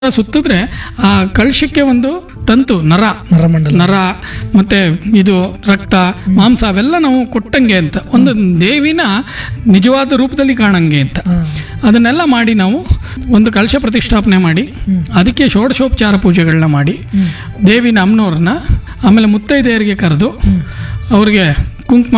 ಸುತ್ತಿದ್ರೆ ಆ ಕಳಶಕ್ಕೆ ಒಂದು ತಂತು ನರ ನರಮಂಡಲ ನರ ಮತ್ತೆ ಇದು ರಕ್ತ ಮಾಂಸ ಅವೆಲ್ಲ ನಾವು ಕೊಟ್ಟಂಗೆ ಅಂತ ಒಂದು ದೇವಿನ ನಿಜವಾದ ರೂಪದಲ್ಲಿ ಕಾಣಂಗೆ ಅಂತ ಅದನ್ನೆಲ್ಲ ಮಾಡಿ ನಾವು ಒಂದು ಕಳಶ ಪ್ರತಿಷ್ಠಾಪನೆ ಮಾಡಿ ಅದಕ್ಕೆ ಷೋಡಶೋಪಚಾರ ಪೂಜೆಗಳನ್ನ ಮಾಡಿ ದೇವಿನ ಅಮ್ಮನವ್ರನ್ನ ಆಮೇಲೆ ಮುತ್ತೈದೆಯರಿಗೆ ಕರೆದು ಅವ್ರಿಗೆ ಕುಂಕುಮ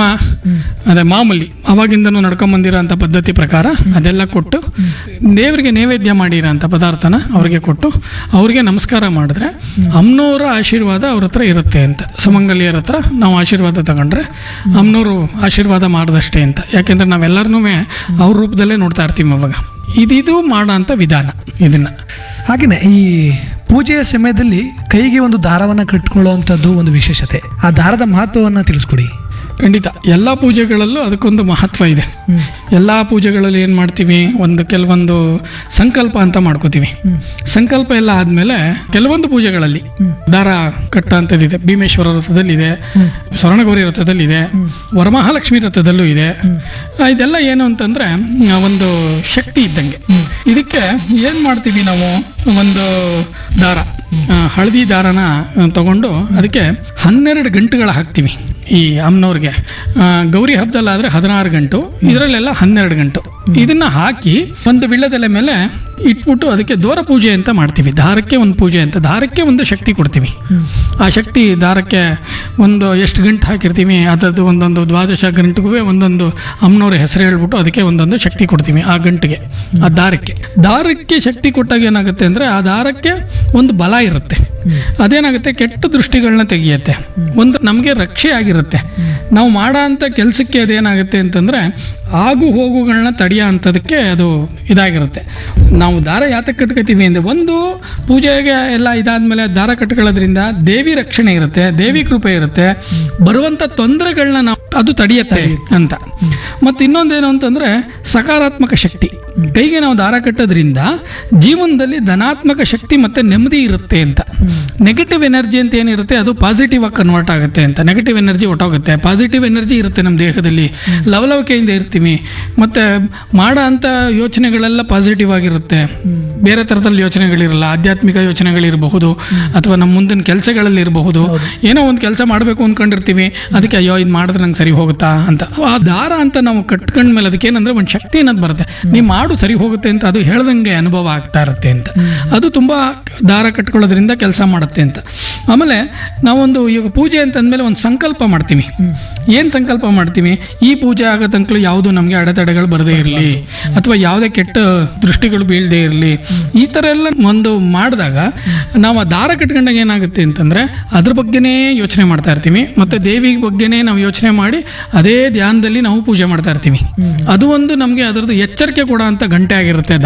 ಅದೇ ಮಾಮೂಲಿ ಅವಾಗಿಂದನೂ ನಡ್ಕೊಂಬಂದಿರೋ ಅಂಥ ಪದ್ಧತಿ ಪ್ರಕಾರ ಅದೆಲ್ಲ ಕೊಟ್ಟು ದೇವರಿಗೆ ನೈವೇದ್ಯ ಮಾಡಿರೋ ಅಂಥ ಪದಾರ್ಥನ ಅವ್ರಿಗೆ ಕೊಟ್ಟು ಅವ್ರಿಗೆ ನಮಸ್ಕಾರ ಮಾಡಿದ್ರೆ ಅಮ್ಮನವರ ಆಶೀರ್ವಾದ ಅವ್ರ ಹತ್ರ ಇರುತ್ತೆ ಅಂತ ಸುಮಂಗಲಿಯರ ಹತ್ರ ನಾವು ಆಶೀರ್ವಾದ ತಗೊಂಡ್ರೆ ಅಮ್ಮನವರು ಆಶೀರ್ವಾದ ಮಾಡಿದಷ್ಟೇ ಅಂತ ಯಾಕೆಂದ್ರೆ ನಾವೆಲ್ಲರನ್ನೂ ಅವ್ರ ರೂಪದಲ್ಲೇ ನೋಡ್ತಾ ಇರ್ತೀವಿ ಅವಾಗ ಇದಿದು ಮಾಡೋ ಅಂಥ ವಿಧಾನ ಇದನ್ನ ಹಾಗೆಯೇ ಈ ಪೂಜೆಯ ಸಮಯದಲ್ಲಿ ಕೈಗೆ ಒಂದು ದಾರವನ್ನು ಕಟ್ಟಿಕೊಳ್ಳುವಂಥದ್ದು ಒಂದು ವಿಶೇಷತೆ ಆ ದಾರದ ಮಹತ್ವವನ್ನು ತಿಳಿಸ್ಕೊಡಿ ಖಂಡಿತ ಎಲ್ಲ ಪೂಜೆಗಳಲ್ಲೂ ಅದಕ್ಕೊಂದು ಮಹತ್ವ ಇದೆ ಎಲ್ಲ ಪೂಜೆಗಳಲ್ಲಿ ಏನು ಮಾಡ್ತೀವಿ ಒಂದು ಕೆಲವೊಂದು ಸಂಕಲ್ಪ ಅಂತ ಮಾಡ್ಕೋತೀವಿ ಸಂಕಲ್ಪ ಎಲ್ಲ ಆದಮೇಲೆ ಕೆಲವೊಂದು ಪೂಜೆಗಳಲ್ಲಿ ದಾರ ಕಟ್ಟ ಅಂಥದ್ದಿದೆ ಭೀಮೇಶ್ವರ ರಥದಲ್ಲಿದೆ ಸ್ವರ್ಣಗೌರಿ ರಥದಲ್ಲಿದೆ ವರಮಹಾಲಕ್ಷ್ಮಿ ರಥದಲ್ಲೂ ಇದೆ ಆ, ಇದೆಲ್ಲ ಏನು ಅಂತಂದ್ರೆ ಆ, ಒಂದು ಶಕ್ತಿ ಇದ್ದಂಗೆ ಇದಕ್ಕೆ ಏನು ಮಾಡ್ತೀವಿ ನಾವು ಒಂದು ದಾರ ಆ, ಹಳದಿ ದಾರನ ಆ, ತಗೊಂಡು ಅದಕ್ಕೆ ಹನ್ನೆರಡು ಗಂಟುಗಳ ಹಾಕ್ತೀವಿ ಈ ಅಮ್ಮನವ್ರಿಗೆ ಆ, ಗೌರಿ ಹಬ್ಬದಲ್ಲಾದ್ರೆ ಹದಿನಾರು ಗಂಟು ಇದರಲ್ಲೆಲ್ಲ ಹನ್ನೆರಡು ಗಂಟು ಇದನ್ನ ಹಾಕಿ ಒಂದು ವಿಳ್ಯದೆಲೆ ಮೇಲೆ ಇಟ್ಬಿಟ್ಟು ಅದಕ್ಕೆ ದೂರ ಪೂಜೆ ಅಂತ ಮಾಡ್ತೀವಿ ದಾರಕ್ಕೆ ಒಂದು ಪೂಜೆ ಅಂತ ದಾರಕ್ಕೆ ಒಂದು ಶಕ್ತಿ ಕೊಡ್ತೀವಿ ಆ ಶಕ್ತಿ ದಾರಕ್ಕೆ ಒಂದು ಎಷ್ಟು ಗಂಟು ಹಾಕಿರ್ತೀವಿ ಅದರದ್ದು ಒಂದೊಂದು ದ್ವಾದಶ ಗಂಟೆಗೂ ಒಂದೊಂದು ಅಮ್ಮನವ್ರ ಹೆಸರು ಹೇಳ್ಬಿಟ್ಟು ಅದಕ್ಕೆ ಒಂದೊಂದು ಶಕ್ತಿ ಕೊಡ್ತೀವಿ ಆ ಗಂಟಿಗೆ ಆ ದಾರಕ್ಕೆ ದಾರಕ್ಕೆ ಶಕ್ತಿ ಕೊಟ್ಟಾಗ ಏನಾಗುತ್ತೆ ಅಂದರೆ ಆ ದಾರಕ್ಕೆ ಒಂದು ಬಲ ಇರುತ್ತೆ ಅದೇನಾಗುತ್ತೆ ಕೆಟ್ಟ ದೃಷ್ಟಿಗಳನ್ನ ತೆಗೆಯುತ್ತೆ ಒಂದು ನಮಗೆ ರಕ್ಷೆ ಆಗಿರುತ್ತೆ ನಾವು ಮಾಡೋ ಅಂಥ ಕೆಲಸಕ್ಕೆ ಅದೇನಾಗುತ್ತೆ ಅಂತಂದರೆ ಆಗು ಹೋಗುಗಳನ್ನ ತಡೆಯೋ ಅಂಥದಕ್ಕೆ ಅದು ಇದಾಗಿರುತ್ತೆ ನಾವು ದಾರ ಯಾತಕ್ಕೆ ಕಟ್ಕೋತೀವಿ ಅಂದರೆ ಒಂದು ಪೂಜೆಗೆ ಎಲ್ಲ ಇದಾದ್ಮೇಲೆ ದಾರ ಕಟ್ಕೊಳ್ಳೋದ್ರಿಂದ ದೇವಿ ರಕ್ಷಣೆ ಇರುತ್ತೆ ದೇವಿ ಕೃಪೆ ಇರುತ್ತೆ ಬರುವಂಥ ತೊಂದರೆಗಳನ್ನ ನಾವು ಅದು ತಡೆಯುತ್ತೆ ಅಂತ ಮತ್ತು ಇನ್ನೊಂದೇನು ಅಂತಂದರೆ ಸಕಾರಾತ್ಮಕ ಶಕ್ತಿ ಕೈಗೆ ನಾವು ದಾರ ಕಟ್ಟೋದ್ರಿಂದ ಜೀವನದಲ್ಲಿ ಧನಾತ್ಮಕ ಶಕ್ತಿ ಮತ್ತು ನೆಮ್ಮದಿ ಇರುತ್ತೆ ಅಂತ ನೆಗೆಟಿವ್ ಎನರ್ಜಿ ಅಂತ ಏನಿರುತ್ತೆ ಅದು ಪಾಸಿಟಿವ್ ಆಗಿ ಕನ್ವರ್ಟ್ ಆಗುತ್ತೆ ಅಂತ ನೆಗೆಟಿವ್ ಎನರ್ಜಿ ಹೊಟ್ಟೋಗುತ್ತೆ ಪಾಸಿಟಿವ್ ಎನರ್ಜಿ ಇರುತ್ತೆ ನಮ್ಮ ದೇಹದಲ್ಲಿ ಲವಲವಿಕೆಯಿಂದ ಇರ್ತೀವಿ ಮತ್ತು ಮಾಡೋ ಅಂಥ ಯೋಚನೆಗಳೆಲ್ಲ ಪಾಸಿಟಿವ್ ಆಗಿರುತ್ತೆ ಬೇರೆ ಥರದಲ್ಲಿ ಯೋಚನೆಗಳಿರಲ್ಲ ಆಧ್ಯಾತ್ಮಿಕ ಯೋಚನೆಗಳಿರಬಹುದು ಅಥವಾ ನಮ್ಮ ಮುಂದಿನ ಕೆಲಸಗಳಲ್ಲಿ ಇರಬಹುದು ಏನೋ ಒಂದು ಕೆಲಸ ಮಾಡಬೇಕು ಅಂದ್ಕೊಂಡಿರ್ತೀವಿ ಅದಕ್ಕೆ ಅಯ್ಯೋ ಇದು ಮಾಡಿದ್ರೆ ನಂಗೆ ಸರಿ ಹೋಗುತ್ತಾ ಅಂತ ಆ ದಾರ ಅಂತ ನಾವು ಕಟ್ಕೊಂಡ್ಮೇಲೆ ಅದಕ್ಕೆ ಏನಂದ್ರೆ ಒಂದು ಶಕ್ತಿ ಅನ್ನೋದು ಬರುತ್ತೆ ನೀವು ಮಾಡು ಸರಿ ಹೋಗುತ್ತೆ ಅಂತ ಅದು ಹೇಳ್ದಂಗೆ ಅನುಭವ ಆಗ್ತಾ ಇರುತ್ತೆ ಅಂತ ಅದು ತುಂಬ ದಾರ ಕಟ್ಕೊಳ್ಳೋದ್ರಿಂದ ಕೆಲಸ ಮಾಡುತ್ತೆ ಅಂತ ಆಮೇಲೆ ನಾವೊಂದು ಈಗ ಪೂಜೆ ಅಂತ ಅಂದಮೇಲೆ ಒಂದು ಸಂಕಲ್ಪ ಮಾಡ್ತೀವಿ ಏನು ಸಂಕಲ್ಪ ಮಾಡ್ತೀವಿ ಈ ಪೂಜೆ ಆಗೋ ತನಕ ಯಾವುದು ನಮಗೆ ಅಡೆತಡೆಗಳು ಬರದೇ ಇರಲಿ ಅಥವಾ ಯಾವುದೇ ಕೆಟ್ಟ ದೃಷ್ಟಿಗಳು ಬೀಳದೇ ಇರಲಿ ಈ ಥರ ಎಲ್ಲ ಒಂದು ಮಾಡಿದಾಗ ನಾವು ಆ ದಾರ ಕಟ್ಕೊಂಡಾಗ ಏನಾಗುತ್ತೆ ಅಂತಂದರೆ ಅದ್ರ ಬಗ್ಗೆನೇ ಯೋಚನೆ ಮಾಡ್ತಾ ಇರ್ತೀವಿ ಮತ್ತು ದೇವಿ ಬಗ್ಗೆನೇ ನಾವು ಯೋಚನೆ ಮಾಡಿ ಅದೇ ಧ್ಯಾನದಲ್ಲಿ ನಾವು ಪೂಜೆ ಮಾಡ್ತಾ ಇರ್ತೀವಿ ಅದು ಒಂದು ನಮಗೆ ಅದರದ್ದು ಎಚ್ಚರಿಕೆ ಕೊಡೋ ಅಂತ ಗಂಟೆ ಆಗಿರುತ್ತೆ